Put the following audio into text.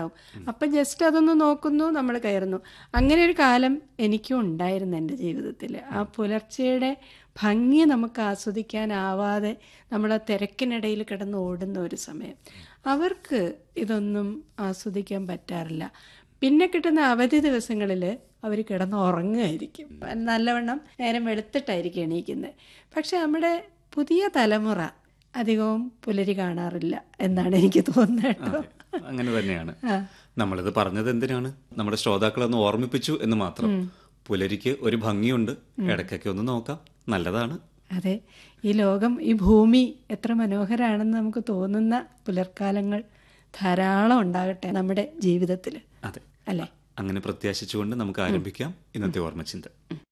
ഉണ്ടാവും അപ്പം ജസ്റ്റ് അതൊന്ന് നോക്കുന്നു നമ്മൾ കയറുന്നു അങ്ങനെ ഒരു കാലം എനിക്കും ഉണ്ടായിരുന്നു എൻ്റെ ജീവിതത്തിൽ ആ പുലർച്ചയുടെ ഭംഗി നമുക്ക് ആസ്വദിക്കാനാവാതെ നമ്മൾ ആ തിരക്കിനിടയിൽ കിടന്ന് ഓടുന്ന ഒരു സമയം അവർക്ക് ഇതൊന്നും ആസ്വദിക്കാൻ പറ്റാറില്ല പിന്നെ കിട്ടുന്ന അവധി ദിവസങ്ങളിൽ അവർ കിടന്ന് ഉറങ്ങുമായിരിക്കും നല്ലവണ്ണം നേരം വെളുത്തിട്ടായിരിക്കും എണീക്കുന്നത് പക്ഷെ നമ്മുടെ പുതിയ തലമുറ അധികവും പുലരി കാണാറില്ല എന്നാണ് എനിക്ക് തോന്നുന്നത് കേട്ടോ അങ്ങനെ തന്നെയാണ് നമ്മളിത് പറഞ്ഞത് എന്തിനാണ് നമ്മുടെ ശ്രോതാക്കളെ ഒന്ന് ഓർമ്മിപ്പിച്ചു എന്ന് മാത്രം പുലരിക്ക് ഒരു ഭംഗിയുണ്ട് ഇടയ്ക്കൊക്കെ ഒന്ന് നോക്കാം നല്ലതാണ് അതെ ഈ ലോകം ഈ ഭൂമി എത്ര മനോഹരാണെന്ന് നമുക്ക് തോന്നുന്ന പുലർക്കാലങ്ങൾ ധാരാളം ഉണ്ടാകട്ടെ നമ്മുടെ ജീവിതത്തിൽ അതെ അല്ലേ അങ്ങനെ പ്രത്യാശിച്ചുകൊണ്ട് നമുക്ക് ആരംഭിക്കാം ഇന്നത്തെ ഓർമ്മച്ചിന്ത